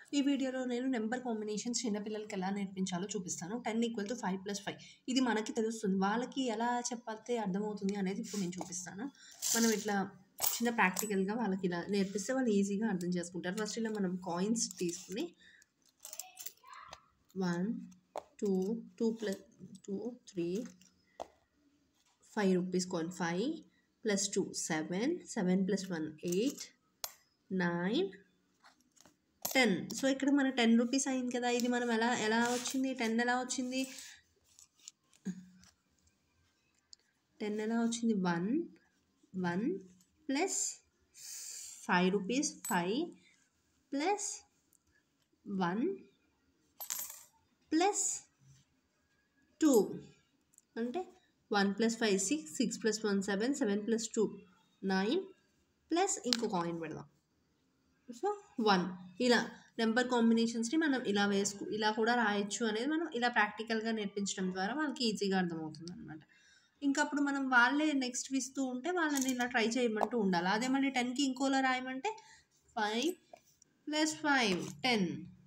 ఈ వీడియోలో నేను నెంబర్ కాంబినేషన్స్ చిన్నపిల్లలకి ఎలా నేర్పించాలో చూపిస్తాను ten equal to five plus five ఇది మనకి తెలుస్తుంది వాళ్ళకి ఎలా చెప్పాలి అర్థమవుతుంది అనేది ఇప్పుడు నేను చూపిస్తాను మనం ఇట్లా చిన్న ప్రాక్టికల్గా వాళ్ళకి ఇలా నేర్పిస్తే వాళ్ళు ఈజీగా అర్థం చేసుకుంటారు ఫస్ట్ ఇలా మనం కాయిన్స్ తీసుకుని one two two plus two three five rupees coin five plus two seven seven plus one eight nine ten so ఇక్కడ మన టెన్ రూపీస్ అయింది కదా ఇది మనం ఎలా ఎలా వచ్చింది టెన్ ఎలా వచ్చింది టెన్ ఎలా వచ్చింది one one plus five rupees five plus one plus two అంటే one plus five six six plus one seven seven plus two nine plus ఇంకో కాయిన్ పెడదాం సో వన్ ఇలా నెంబర్ కాంబినేషన్స్ని మనం ఇలా వేసుకు ఇలా కూడా రాయొచ్చు అనేది మనం ఇలా ప్రాక్టికల్గా నేర్పించడం ద్వారా వాళ్ళకి ఈజీగా అర్థమవుతుంది అనమాట ఇంకా అప్పుడు మనం వాళ్ళే నెక్స్ట్ ఇస్తూ ఉంటే వాళ్ళని ఇలా ట్రై చేయమంటూ ఉండాలి అదే మళ్ళీ టెన్కి ఇంకోలా రాయమంటే ఫైవ్ ప్లస్ ఫైవ్ టెన్